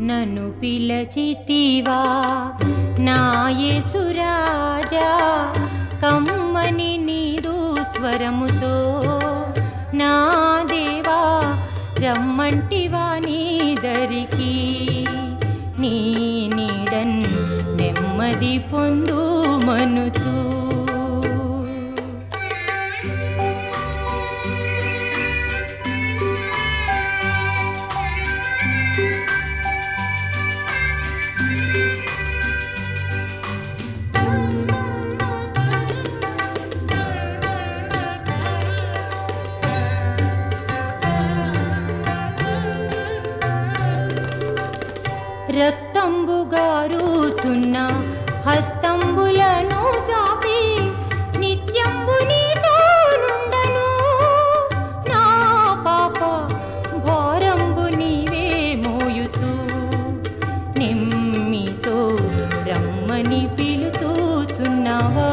నన్ను పిలచితివా నా యేసురాజా కమ్మని నీదు స్వరముతో నా దేవా రమ్మంటివా నీ దరికి నీ నీడన్ నెమ్మది పొందు మనుచు రక్తంబుగారుచున్న హస్తంబులను చాపి నిత్యంబు నీతో నుండను నా పాప భారంబు నీవే మోయుచు నిమ్మితో రమ్మని పిలుచుచున్నావా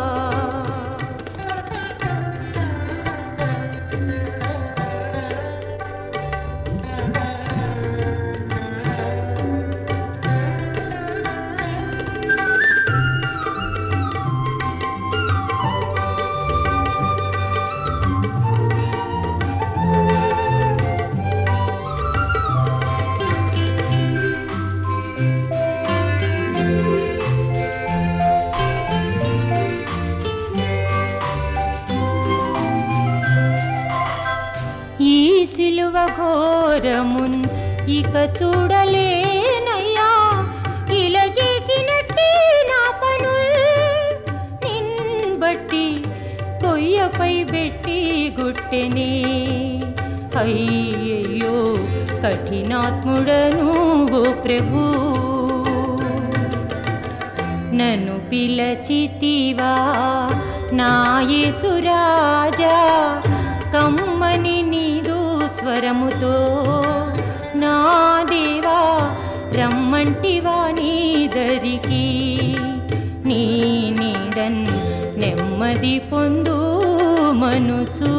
ఈ సిలువ ఘోరమున్ ఇక చూడలేనయ్యా ఇలా చేసినట్టే నా పనుల్ నిన్ బట్టి కొయ్యపై పెట్టి గుట్టెనే అయ్యయ్యో కఠినాత్ముడను ఓ ప్రభు నన్ను పిలచితివా నా యేసురాజా కమ్మని నీదు స్వరముతో నా దేవా రమ్మంటివా నీ దరికి నీ నీడన్ నెమ్మది పొందు మనుచు